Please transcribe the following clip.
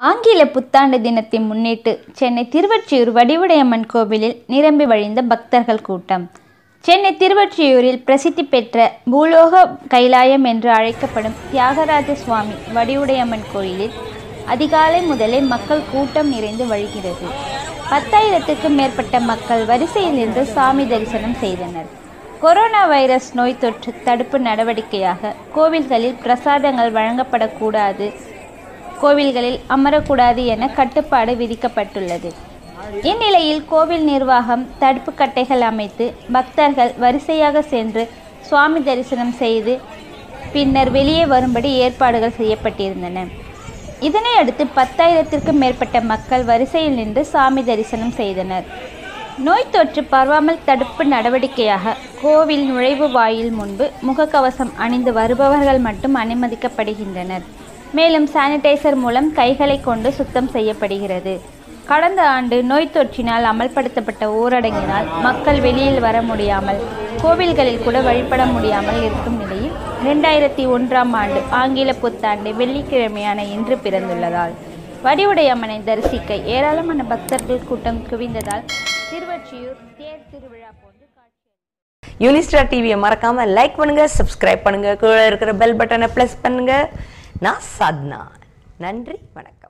ஆங்கில புத்தாண்டு தினத்தை முன்னிட்டு சென்னை திருவொற்றியூர் வடிவுடையம்மன் கோவிலில் நிரம்பி வழிந்த பக்தர்கள் கூட்டம் சென்னை திருவொற்றியூரில் பிரசித்தி பெற்ற பூலோக கைலாயம் என்று அழைக்கப்படும் தியாகராஜ சுவாமி வடிவுடையம்மன் கோயிலில் அதிகாலை முதலே மக்கள் கூட்டம் நிறைந்து வழிகிறது பத்தாயிரத்துக்கும் மேற்பட்ட மக்கள் வரிசையில் நின்று சாமி தரிசனம் செய்தனர் கொரோனா வைரஸ் நோய் தொற்று தடுப்பு நடவடிக்கையாக கோவில்களில் பிரசாதங்கள் வழங்கப்படக்கூடாது கோவில்களில் அமரக்கூடாது என கட்டுப்பாடு விதிக்கப்பட்டுள்ளது இந்நிலையில் கோவில் நிர்வாகம் தடுப்பு கட்டைகள் அமைத்து பக்தர்கள் வரிசையாக சென்று சுவாமி தரிசனம் செய்து பின்னர் வெளியே வரும்படி ஏற்பாடுகள் செய்யப்பட்டிருந்தன இதனை அடுத்து பத்தாயிரத்திற்கும் மேற்பட்ட மக்கள் வரிசையில் நின்று சாமி தரிசனம் செய்தனர் நோய் தொற்று பரவாமல் தடுப்பு நடவடிக்கையாக கோவில் நுழைவு வாயில் முன்பு முகக்கவசம் அணிந்து வருபவர்கள் மட்டும் அனுமதிக்கப்படுகின்றனர் மேலும் சானிடைசர் மூலம் கைகளை கொண்டு சுத்தம் செய்யப்படுகிறது கடந்த ஆண்டு நோய் தொற்றினால் அமல்படுத்தப்பட்ட ஊரடங்கினால் மக்கள் வெளியில் வர முடியாமல் கோவில்களில் கூட வழிபட முடியாமல் இருக்கும் நிலையில் இரண்டாயிரத்தி ஒன்றாம் ஆண்டு ஆங்கில புத்தாண்டு வெள்ளிக்கிழமையான இன்று பிறந்துள்ளதால் வடிவுடையம்மனை தரிசிக்க ஏராளமான பக்தர்கள் கூட்டம் குவிந்ததால் திருவொற்றியூர் தேர் திருவிழா போன்று காட்சி யூனிஸ்டார் டிவியை மறக்காம லைக் பண்ணுங்க சப்ஸ்கிரைப் பண்ணுங்க கீழே இருக்கிற பெல் பட்டனை ப்ளஸ் பண்ணுங்க நான் சாத்னா நன்றி வணக்கம்